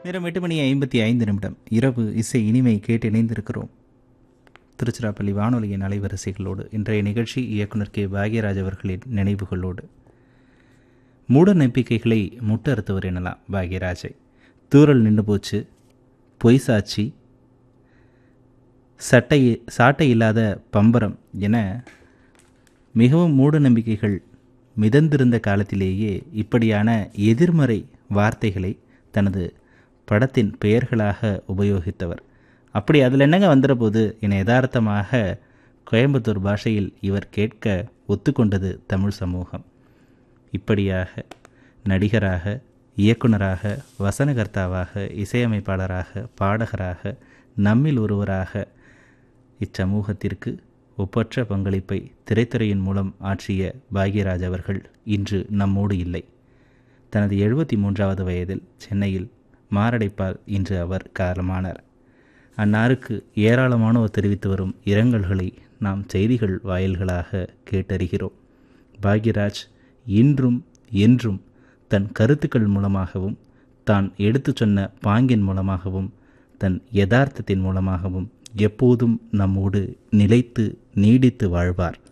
நேரம் எட்டு மணி ஐம்பத்தி ஐந்து நிமிடம் இரவு இசை இனிமை கேட்டு இணைந்திருக்கிறோம் திருச்சிராப்பள்ளி வானொலியின் அலைவரிசைகளோடு இன்றைய நிகழ்ச்சி இயக்குனர் கே பாக்யராஜ் அவர்களின் நினைவுகளோடு மூட நம்பிக்கைகளை முட்டறுத்தவர் எனலாம் பாக்யராஜை தூரல் நின்று போச்சு பொய் சாட்சி சட்டை சாட்டை இல்லாத பம்பரம் என மிகவும் மூட நம்பிக்கைகள் மிதந்திருந்த காலத்திலேயே இப்படியான எதிர்மறை வார்த்தைகளை தனது படத்தின் பெயர்களாக உபயோகித்தவர் அப்படி அதில் என்னங்க வந்துட போது என யதார்த்தமாக கோயம்புத்தூர் பாஷையில் இவர் கேட்க ஒத்துக்கொண்டது தமிழ் சமூகம் இப்படியாக நடிகராக இயக்குனராக வசனகர்த்தாவாக இசையமைப்பாளராக பாடகராக நம்மில் ஒருவராக இச்சமூகத்திற்கு ஒப்பற்ற பங்களிப்பை திரைத்துறையின் மூலம் ஆற்றிய பாக்யராஜ் அவர்கள் இன்று நம்மோடு இல்லை தனது எழுபத்தி மூன்றாவது வயதில் சென்னையில் மாரடைப்பால் இன்று அவர் காலமானார் அன்னாருக்கு ஏராளமானோர் தெரிவித்து வரும் இரங்கல்களை நாம் செய்திகள் வாயில்களாக கேட்டறிகிறோம் பாக்யராஜ் இன்றும் என்றும் தன் கருத்துக்கள் மூலமாகவும் தான் எடுத்து சொன்ன பாங்கின் மூலமாகவும் தன் யதார்த்தத்தின் மூலமாகவும் எப்போதும் நம்மோடு நிலைத்து நீடித்து வாழ்வார்